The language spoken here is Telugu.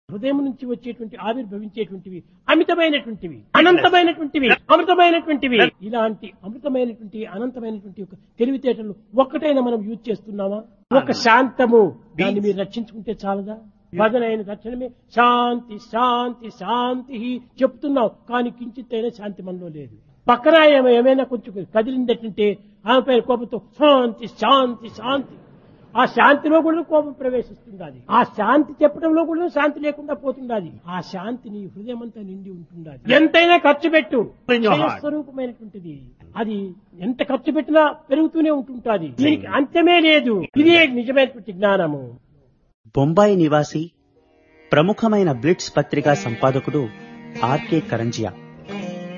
హృదయం నుంచి వచ్చేటువంటి ఆవిర్భవించేటువంటివి అమితమైనటువంటివి అనంతమైనటువంటివి అమృతమైనటువంటివి ఇలాంటి అమృతమైనటువంటి అనంతమైనటువంటి ఒక తెలివితేటలు ఒక్కటైనా మనం యూజ్ చేస్తున్నామా ఒక శాంతము దాన్ని మీరు రక్షించుకుంటే చాలదా భజన అయిన తక్షణమే శాంతి శాంతి శాంతి చెప్తున్నాం కానీ కించిత్తైనా శాంతి మనలో లేదు పక్కన ఏమ- ఏమైనా కొంచెం కదిలిందంటే ఆమె పైన కోపంతో శాంతి శాంతి శాంతి ఆ శాంతిలో కూడా కోపం ప్రవేశిస్తుండాలి ఆ శాంతి చెప్పడంలో కూడా శాంతి లేకుండా పోతుండాలి ఆ శాంతి నీ హృదయం అంతా నిండి ఉంటుండాలి ఎంతైనా ఖర్చు పెట్టు In your heart. స్వరూపమైనటువంటిది అది ఎంత ఖర్చు పెట్టినా పెరుగుతూనే ఉంటుంటాది దీనికి అంతమే లేదు ఇదే నిజమైనటువంటి జ్ఞానము బొంబాయి నివాసి ప్రముఖమైన బ్లిట్స్ పత్రికా సంపాదకుడు ఆర్కే కరంజియా